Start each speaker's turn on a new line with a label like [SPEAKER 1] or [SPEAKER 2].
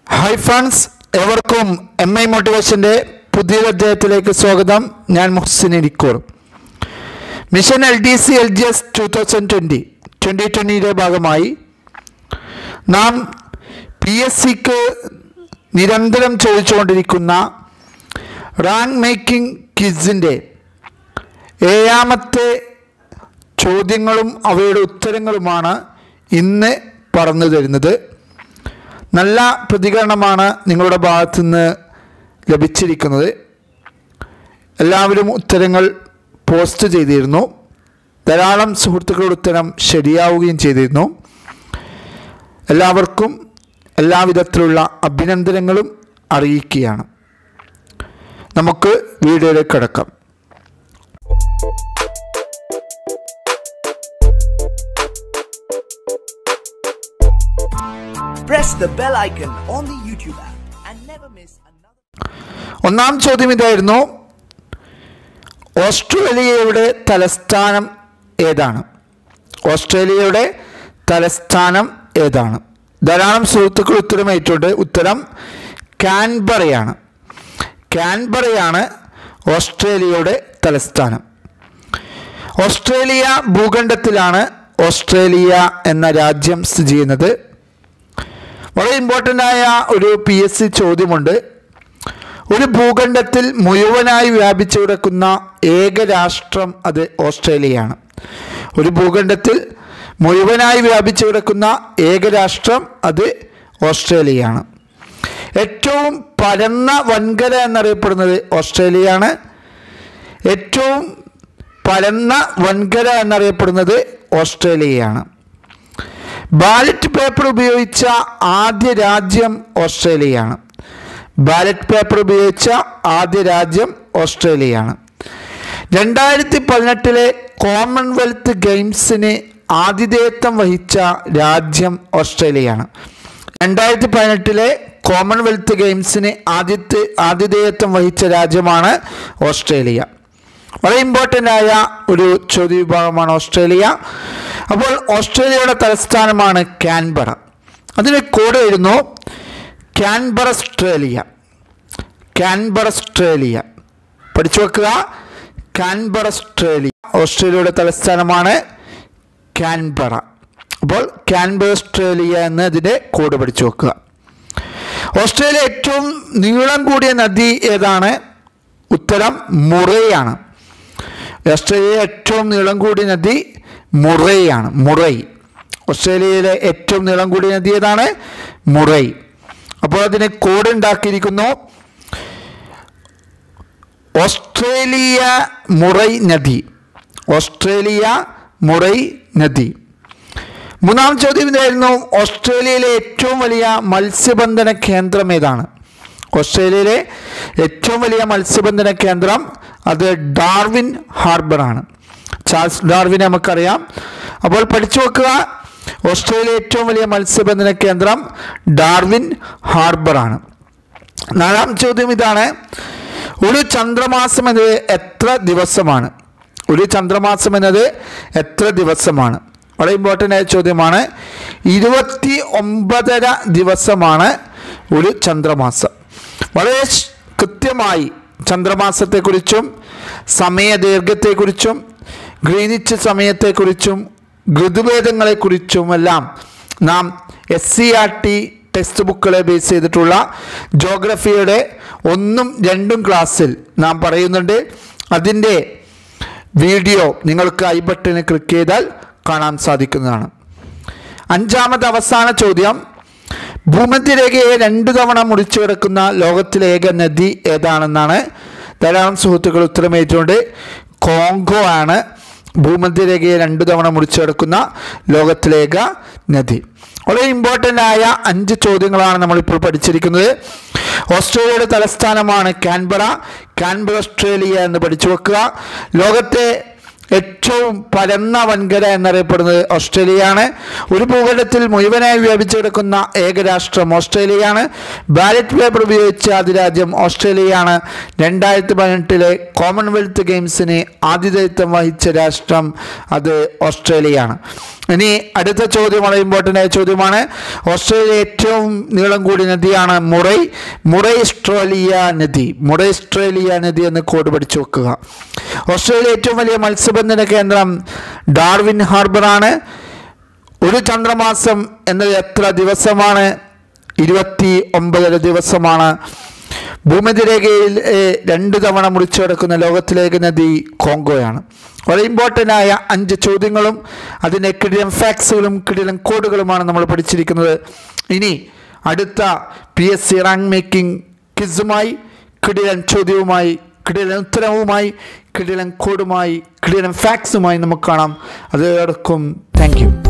[SPEAKER 1] Hi friends എവർക്കും M I മോട്ടിവേഷൻ്റെ പുതിയൊരു അധ്യായത്തിലേക്ക് സ്വാഗതം ഞാൻ Muhsin Irikkur mission L D C L G S two thousand twenty twenty ട്വൻറ്റിയുടെ ഭാഗമായി നാം പി എസ് സിക്ക് നിരന്തരം ചോദിച്ചുകൊണ്ടിരിക്കുന്ന റാങ്ക് മേക്കിംഗ് ക്വിസിൻ്റെ ഏഴാമത്തെ ചോദ്യങ്ങളും അവയുടെ ഉത്തരങ്ങളുമാണ് ഇന്ന് പറഞ്ഞു തരുന്നത് നല്ല പ്രതികരണമാണ് നിങ്ങളുടെ ഭാഗത്തു നിന്ന് ലഭിച്ചിരിക്കുന്നത് എല്ലാവരും ഉത്തരങ്ങൾ പോസ്റ്റ് ചെയ്തിരുന്നു ധാരാളം സുഹൃത്തുക്കളുടെ ഉത്തരം ശരിയാവുകയും ചെയ്തിരുന്നു എല്ലാവർക്കും എല്ലാവിധത്തിലുള്ള അഭിനന്ദനങ്ങളും അറിയിക്കുകയാണ് നമുക്ക് വീഡിയോയിലേക്ക് കിടക്കാം
[SPEAKER 2] Press the bell icon on the YouTube app and never miss another.
[SPEAKER 1] ഒന്നാം ചോദ്യം ഇതായിരുന്നു ഓസ്ട്രേലിയയുടെ തലസ്ഥാനം ഏതാണ് ഓസ്ട്രേലിയയുടെ തലസ്ഥാനം ഏതാണ് ധാരാളം സുഹൃത്തുക്കൾ ഉത്തരമായിട്ടുണ്ട് ഉത്തരം കാൻബറയാണ് കാൻബറയാണ് ഓസ്ട്രേലിയയുടെ തലസ്ഥാനം ഓസ്ട്രേലിയ ഭൂഖണ്ഡത്തിലാണ് ഓസ്ട്രേലിയ എന്ന രാജ്യം സ്ഥിതി ചെയ്യുന്നത് വളരെ ഇമ്പോർട്ടൻ്റ് ആയ ഒരു പി എസ് സി ചോദ്യമുണ്ട് ഒരു ഭൂഖണ്ഡത്തിൽ മുഴുവനായി വ്യാപിച്ചു കിടക്കുന്ന ഏക രാഷ്ട്രം അത് ഓസ്ട്രേലിയയാണ് ഒരു ഭൂഖണ്ഡത്തിൽ മുഴുവനായി വ്യാപിച്ചു കിടക്കുന്ന ഏക രാഷ്ട്രം അത് ഓസ്ട്രേലിയയാണ് ഏറ്റവും പരന്ന വൻകര എന്നറിയപ്പെടുന്നത് ഓസ്ട്രേലിയയാണ് ഏറ്റവും പരന്ന വൻകര എന്നറിയപ്പെടുന്നത് ഓസ്ട്രേലിയയാണ് ബാലറ്റ് പേപ്പർ ഉപയോഗിച്ച ആദ്യ രാജ്യം ഓസ്ട്രേലിയയാണ് ബാലറ്റ് പേപ്പർ ഉപയോഗിച്ച ആദ്യ രാജ്യം ഓസ്ട്രേലിയയാണ് രണ്ടായിരത്തി പതിനെട്ടിലെ കോമൺവെൽത്ത് ഗെയിംസിന് ആതിഥേയത്വം വഹിച്ച രാജ്യം ഓസ്ട്രേലിയയാണ് രണ്ടായിരത്തി പതിനെട്ടിലെ കോമൺവെൽത്ത് ഗെയിംസിന് ആദ്യത്തെ ആതിഥേയത്വം വഹിച്ച രാജ്യമാണ് ഓസ്ട്രേലിയ വളരെ ഇമ്പോർട്ടൻ്റ് ആയ ഒരു ചോദ്യ വിഭാഗമാണ് ഓസ്ട്രേലിയ അപ്പോൾ ഓസ്ട്രേലിയയുടെ തലസ്ഥാനമാണ് കാൻബറ അതിന് കൂടെ വരുന്നു കാൻബറ ഓസ്ട്രേലിയ കാൻബറ ഓസ്ട്രേലിയ പഠിച്ചു വെക്കുക കാൻബറ ഓസ്ട്രേലിയ ഓസ്ട്രേലിയയുടെ തലസ്ഥാനമാണ് കാൻബറ അപ്പോൾ കാൻബറ ഓസ്ട്രേലിയ എന്നതിൻ്റെ കോഡ് പഠിച്ചു വെക്കുക ഓസ്ട്രേലിയ ഏറ്റവും നീളം കൂടിയ നദി ഏതാണ് ഉത്തരം മുറയാണ് ഓസ്ട്രേലിയ ഏറ്റവും നീളം കൂടിയ നദി മുറൈയാണ് മുറൈ ഓസ്ട്രേലിയയിലെ ഏറ്റവും നീളം കൂടിയ നദി ഏതാണ് മുറൈ അപ്പോൾ അതിന് കോഡ് ഉണ്ടാക്കിയിരിക്കുന്നു ഓസ്ട്രേലിയ മുറൈ നദി ഓസ്ട്രേലിയ മുറൈ നദി മൂന്നാം ചോദ്യം ഇതായിരുന്നു ഓസ്ട്രേലിയയിലെ ഏറ്റവും വലിയ മത്സ്യബന്ധന കേന്ദ്രം ഏതാണ് ഓസ്ട്രേലിയയിലെ ഏറ്റവും വലിയ മത്സ്യബന്ധന കേന്ദ്രം അത് ഡാർവിൻ ഹാർബറാണ് ചാൾസ് ഡാർവിനെ നമുക്കറിയാം അപ്പോൾ പഠിച്ചു വെക്കുക ഓസ്ട്രേലിയ ഏറ്റവും വലിയ മത്സ്യബന്ധന കേന്ദ്രം ഡാർവിൻ ഹാർബറാണ് നാലാം ചോദ്യം ഇതാണ് ഒരു ചന്ദ്രമാസം എന്നത് എത്ര ദിവസമാണ് ഒരു ചന്ദ്രമാസം എന്നത് എത്ര ദിവസമാണ് വളരെ ഇമ്പോർട്ടൻ്റ് ആയ ചോദ്യമാണ് ഇരുപത്തി ഒമ്പതര ദിവസമാണ് ഒരു ചന്ദ്രമാസം വളരെ ശ്- കൃത്യമായി ചന്ദ്രമാസത്തെക്കുറിച്ചും സമയദൈർഘ്യത്തെക്കുറിച്ചും ഗ്രീനിച്ച് സമയത്തെക്കുറിച്ചും ഋതുഭേദങ്ങളെക്കുറിച്ചുമെല്ലാം നാം S C R T text ബുക്കുകളെ ബേസ് ചെയ്തിട്ടുള്ള ജോഗ്രഫിയുടെ ഒന്നും രണ്ടും ക്ലാസ്സിൽ നാം പറയുന്നുണ്ട് അതിൻ്റെ വീഡിയോ നിങ്ങൾക്ക് ഐ ബട്ടണിൽ ക്ലിക്ക് ചെയ്താൽ കാണാൻ സാധിക്കുന്നതാണ് അഞ്ചാമത്തെ അവസാന ചോദ്യം ഭൂമധ്യരേഖയെ രണ്ടു തവണ മുറിച്ചു കിടക്കുന്ന ലോകത്തിലെ ഏക നദി ഏതാണെന്നാണ് ധാരാളം സുഹൃത്തുക്കൾ ഉത്തരമേറ്റുകൊണ്ട് കോങ്കോ ആണ് ഭൂമധ്യരേഖയെ രണ്ടു തവണ മുറിച്ചു കിടക്കുന്ന ലോകത്തിലെ ഏക നദി വളരെ ഇമ്പോർട്ടൻ്റ് ആയ അഞ്ച് ചോദ്യങ്ങളാണ് നമ്മളിപ്പോൾ പഠിച്ചിരിക്കുന്നത് ഓസ്ട്രേലിയയുടെ തലസ്ഥാനമാണ് കാൻബറ കാൻബറ ഓസ്ട്രേലിയ എന്ന് പഠിച്ചു വെക്കുക ലോകത്തെ ഏറ്റവും പരന്ന വൻകര എന്നറിയപ്പെടുന്നത് ഓസ്ട്രേലിയയാണ് ഒരു ഭൂഖണ്ഡത്തിൽ മുഴുവനായി വ്യാപിച്ചു കിടക്കുന്ന ഏകരാഷ്ട്രം ഓസ്ട്രേലിയയാണ് ബാലറ്റ് പേപ്പർ ഉപയോഗിച്ച ആദ്യ രാജ്യം ഓസ്ട്രേലിയയാണ് രണ്ടായിരത്തി പതിനെട്ടിലെ കോമൺവെൽത്ത് ഗെയിംസിന് ആതിഥേയത്വം വഹിച്ച രാഷ്ട്രം അത് ഓസ്ട്രേലിയയാണ് ഇനി അടുത്ത ചോദ്യം വളരെ ഇമ്പോർട്ടൻ്റ് ആയ ചോദ്യമാണ് ഓസ്ട്രേലിയ ഏറ്റവും നീളം കൂടിയ നദിയാണ് മുറൈ മുറൈസ്ട്രേലിയ നദി മുറൈസ്ട്രേലിയ നദി എന്ന് കോഡ് പഠിച്ചു വെക്കുക ഓസ്ട്രേലിയ ഏറ്റവും വലിയ മത്സ്യബന്ധന കേന്ദ്രം ഡാർവിൻ ഹാർബറാണ് ഒരു ചന്ദ്രമാസം എന്നത് എത്ര ദിവസമാണ് ഇരുപത്തി ഒമ്പതര ദിവസമാണ് ഭൂമധ്യരേഖയിൽ ഏഹ്, രണ്ട് തവണ മുറിച്ചു കിടക്കുന്ന ലോകത്തിലേക്ക് നദി കോങ്കോയാണ് വളരെ ഇമ്പോർട്ടൻ്റ് ആയ അഞ്ച് ചോദ്യങ്ങളും അതിൻ്റെ കിടിലം ഫാക്സുകളും കിടിലം കോഡുകളുമാണ് നമ്മൾ പഠിച്ചിരിക്കുന്നത് ഇനി അടുത്ത P S C rank making ക്വിസുമായി കിടിലൻ ചോദ്യവുമായി കിടിലൻ ഉത്തരവുമായി കിടിലൻ കോഡുമായി കിടിലൻ ഫാക്സുമായി നമുക്ക് കാണാം അതോടൊപ്പം താങ്ക് യു